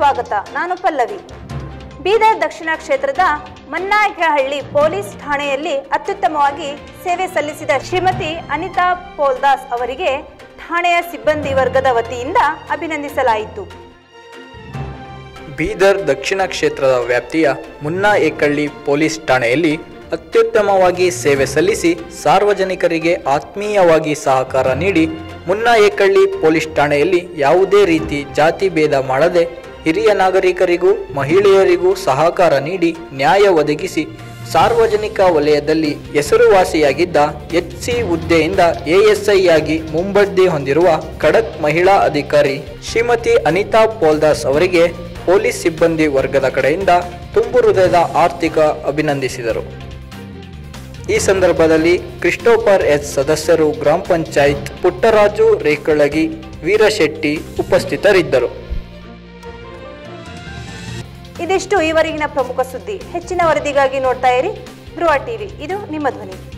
ಸ್ವಾಗತ ನಾನು ಪಲ್ಲವಿ ಬೀದರ್ ದಕ್ಷಿಣ ಕ್ಷೇತ್ರದ ಮನ್ನಾಯಕಹಳ್ಳಿ ಪೊಲೀಸ್ ಠಾಣೆಯಲ್ಲಿ ಅತ್ಯುತ್ತಮವಾಗಿ ಸೇವೆ ಸಲ್ಲಿಸಿದ ಶ್ರೀಮತಿ ಅನಿತಾ ಪೋಲ್ದಾಸ್ ಅವರಿಗೆ ಠಾಣೆಯ ಸಿಬ್ಬಂದಿ ವರ್ಗದ ವತಿಯಿಂದ ಅಭಿನಂದಿಸಲಾಯಿತು ಬೀದರ್ ದಕ್ಷಿಣ ಕ್ಷೇತ್ರದ ವ್ಯಾಪ್ತಿಯ ಮುನ್ನಾ ಏಕಳ್ಳಿ ಪೊಲೀಸ್ ಠಾಣೆಯಲ್ಲಿ ಅತ್ಯುತ್ತಮವಾಗಿ ಸೇವೆ ಸಲ್ಲಿಸಿ ಸಾರ್ವಜನಿಕರಿಗೆ ಆತ್ಮೀಯವಾಗಿ ಸಹಕಾರ ನೀಡಿ ಮುನ್ನಾ ಏಕಳ್ಳಿ ಪೊಲೀಸ್ ಠಾಣೆಯಲ್ಲಿ ಯಾವುದೇ ರೀತಿ ಜಾತಿ ಭೇದ ಮಾಡದೆ ಹಿರಿಯ ನಾಗರಿಕರಿಗೂ ಮಹಿಳೆಯರಿಗೂ ಸಹಕಾರ ನೀಡಿ ನ್ಯಾಯ ಒದಗಿಸಿ ಸಾರ್ವಜನಿಕ ವಲಯದಲ್ಲಿ ಹೆಸರುವಾಸಿಯಾಗಿದ್ದ ಎಚ್ ಸಿ ಹುದ್ದೆಯಿಂದ ಎಎಸ್ಐ ಆಗಿ ಮುಂಬಡ್ತಿ ಹೊಂದಿರುವ ಖಡಕ್ ಮಹಿಳಾ ಅಧಿಕಾರಿ ಶ್ರೀಮತಿ ಅನಿತಾ ಪೋಲ್ದಾಸ್ ಅವರಿಗೆ ಪೊಲೀಸ್ ಸಿಬ್ಬಂದಿ ವರ್ಗದ ಕಡೆಯಿಂದ ತುಂಬು ಹೃದಯದ ಆರ್ಥಿಕ ಅಭಿನಂದಿಸಿದರು ಈ ಸಂದರ್ಭದಲ್ಲಿ ಕ್ರಿಸ್ಟೋಫರ್ ಎಸ್ ಸದಸ್ಯರು ಗ್ರಾಮ ಪಂಚಾಯತ್ ಪುಟ್ಟರಾಜು ರೇಕಳಗಿ ವೀರಶೆಟ್ಟಿ ಉಪಸ್ಥಿತರಿದ್ದರು ಇದಿಷ್ಟು ಈವರೆಗಿನ ಪ್ರಮುಖ ಸುದ್ದಿ ಹೆಚ್ಚಿನ ವರದಿಗಾಗಿ ನೋಡ್ತಾ ಇರಿ ಧ್ರುವ ಟಿವಿ ಇದು ನಿಮ್ಮ ಧ್ವನಿ